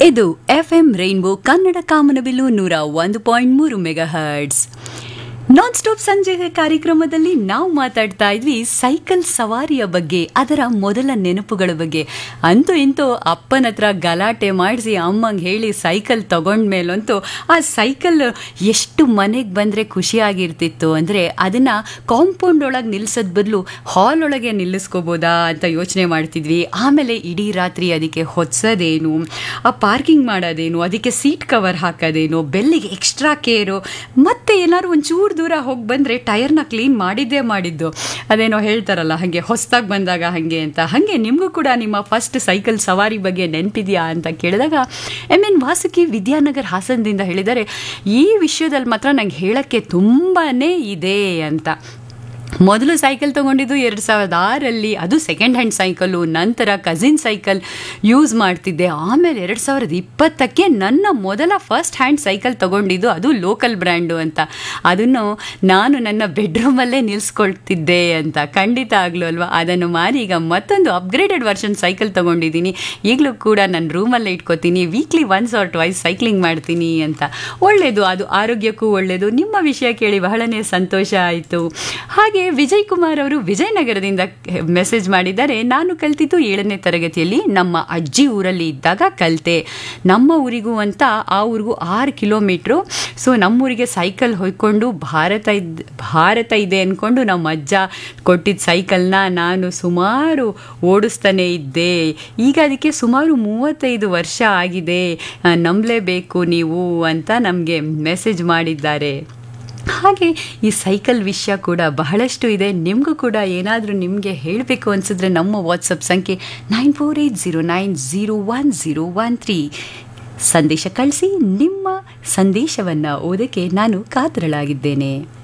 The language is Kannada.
ಇದು ಎಫ್ಎಂ ರೈನ್ಬೋ ಕನ್ನಡ ಕಾಮನಬಿಲ್ಲು ನೂರ ಒಂದು ಪಾಯಿಂಟ್ ಮೂರು ಮೆಗಾ ಹರ್ಟ್ಸ್ ನಾನ್ ಸ್ಟಾಪ್ ಸಂಜೆ ಕಾರ್ಯಕ್ರಮದಲ್ಲಿ ನಾವು ಮಾತಾಡ್ತಾ ಇದ್ವಿ ಸೈಕಲ್ ಸವಾರಿಯ ಬಗ್ಗೆ ಅದರ ಮೊದಲ ನೆನಪುಗಳ ಬಗ್ಗೆ ಅಂತೂ ಇಂತೂ ಅಪ್ಪನ ಹತ್ರ ಗಲಾಟೆ ಮಾಡಿಸಿ ಅಮ್ಮಂಗೆ ಹೇಳಿ ಸೈಕಲ್ ತಗೊಂಡ್ಮೇಲಂತೂ ಆ ಸೈಕಲ್ ಎಷ್ಟು ಮನೆಗೆ ಬಂದರೆ ಖುಷಿಯಾಗಿರ್ತಿತ್ತು ಅಂದರೆ ಅದನ್ನು ಕಾಂಪೌಂಡ್ ಒಳಗೆ ನಿಲ್ಲಿಸೋದ್ ಬದಲು ಹಾಲ್ ಒಳಗೆ ನಿಲ್ಲಿಸ್ಕೋಬೋದಾ ಅಂತ ಯೋಚನೆ ಮಾಡ್ತಿದ್ವಿ ಆಮೇಲೆ ಇಡೀ ರಾತ್ರಿ ಅದಕ್ಕೆ ಹೊತ್ಸೋದೇನು ಆ ಪಾರ್ಕಿಂಗ್ ಮಾಡೋದೇನು ಅದಕ್ಕೆ ಸೀಟ್ ಕವರ್ ಹಾಕೋದೇನು ಬೆಲ್ಲಿಗೆ ಎಕ್ಸ್ಟ್ರಾ ಕೇರು ಮತ್ತೆ ಏನಾದ್ರು ಒಂಚೂರು ದೂರ ಹೋಗಿ ಬಂದರೆ ಟೈರ್ನ ಕ್ಲೀನ್ ಮಾಡಿದ್ದೇ ಮಾಡಿದ್ದು ಅದೇನೋ ಹೇಳ್ತಾರಲ್ಲ ಹಾಗೆ ಹೊಸ್ದಾಗಿ ಬಂದಾಗ ಹಾಗೆ ಅಂತ ಹಾಗೆ ನಿಮಗೂ ಕೂಡ ನಿಮ್ಮ ಫಸ್ಟ್ ಸೈಕಲ್ ಸವಾರಿ ಬಗ್ಗೆ ನೆನಪಿದೆಯಾ ಅಂತ ಕೇಳಿದಾಗ ಎಮ್ ಎನ್ ವಾಸುಕಿ ವಿದ್ಯಾನಗರ್ ಹಾಸನದಿಂದ ಹೇಳಿದ್ದಾರೆ ಈ ವಿಷಯದಲ್ಲಿ ಮಾತ್ರ ನಂಗೆ ಹೇಳೋಕ್ಕೆ ತುಂಬಾ ಇದೆ ಅಂತ ಮೊದಲು ಸೈಕಲ್ ತೊಗೊಂಡಿದ್ದು ಎರಡು ಸಾವಿರದ ಆರಲ್ಲಿ ಅದು ಸೆಕೆಂಡ್ ಹ್ಯಾಂಡ್ ಸೈಕಲ್ಲು ನಂತರ ಕಸಿನ್ ಸೈಕಲ್ ಯೂಸ್ ಮಾಡ್ತಿದ್ದೆ ಆಮೇಲೆ ಎರಡು ಸಾವಿರದ ಇಪ್ಪತ್ತಕ್ಕೆ ನನ್ನ ಮೊದಲ ಫಸ್ಟ್ ಹ್ಯಾಂಡ್ ಸೈಕಲ್ ತೊಗೊಂಡಿದ್ದು ಅದು ಲೋಕಲ್ ಬ್ರ್ಯಾಂಡು ಅಂತ ಅದನ್ನು ನಾನು ನನ್ನ ಬೆಡ್ರೂಮಲ್ಲೇ ನಿಲ್ಲಿಸ್ಕೊಳ್ತಿದ್ದೆ ಅಂತ ಖಂಡಿತ ಆಗ್ಲೂ ಅಲ್ವಾ ಅದನ್ನು ಮಾರಿ ಈಗ ಮತ್ತೊಂದು ಅಪ್ಗ್ರೇಡೆಡ್ ವರ್ಷನ್ ಸೈಕಲ್ ತೊಗೊಂಡಿದ್ದೀನಿ ಈಗಲೂ ಕೂಡ ನನ್ನ ರೂಮಲ್ಲೇ ಇಟ್ಕೋತೀನಿ weekly once or twice cycling ಮಾಡ್ತೀನಿ ಅಂತ ಒಳ್ಳೆಯದು ಅದು ಆರೋಗ್ಯಕ್ಕೂ ಒಳ್ಳೆಯದು ನಿಮ್ಮ ವಿಷಯ ಕೇಳಿ ಬಹಳನೇ ಸಂತೋಷ ಆಯಿತು ಹಾಗೆ ವಿಜಯ್ ಕುಮಾರ್ ಅವರು ವಿಜಯನಗರದಿಂದ ಮೆಸೇಜ್ ಮಾಡಿದ್ದಾರೆ ನಾನು ಕಲ್ತಿದ್ದು ಏಳನೇ ತರಗತಿಯಲ್ಲಿ ನಮ್ಮ ಅಜ್ಜಿ ಊರಲ್ಲಿ ಇದ್ದಾಗ ಕಲಿತೆ ನಮ್ಮ ಊರಿಗೂ ಅಂತ ಆ ಊರಿಗೂ ಆರು ಕಿಲೋಮೀಟ್ರು ಸೊ ನಮ್ಮೂರಿಗೆ ಸೈಕಲ್ ಹೊಯ್ಕೊಂಡು ಭಾರತ ಇದ್ ಭಾರತ ಇದೆ ಅಂದ್ಕೊಂಡು ನಮ್ಮ ಅಜ್ಜ ಕೊಟ್ಟಿದ್ದ ಸೈಕಲ್ನ ನಾನು ಸುಮಾರು ಓಡಿಸ್ತಾನೆ ಇದ್ದೆ ಈಗ ಅದಕ್ಕೆ ಸುಮಾರು ಮೂವತ್ತೈದು ವರ್ಷ ಆಗಿದೆ ನಂಬಲೇಬೇಕು ನೀವು ಅಂತ ನಮಗೆ ಮೆಸೇಜ್ ಮಾಡಿದ್ದಾರೆ ಹಾಗೆ ಈ ಸೈಕಲ್ ವಿಷಯ ಕೂಡ ಬಹಳಷ್ಟು ಇದೆ ನಿಮಗೂ ಕೂಡ ಏನಾದರೂ ನಿಮಗೆ ಹೇಳಬೇಕು ಅನಿಸಿದ್ರೆ ನಮ್ಮ ವಾಟ್ಸಪ್ ಸಂಖ್ಯೆ nine four eight zero nine zero one zero one three ಸಂದೇಶ ಕಳಿಸಿ ನಿಮ್ಮ ಸಂದೇಶವನ್ನು ಓದಕ್ಕೆ ನಾನು ಕಾತರಳಾಗಿದ್ದೇನೆ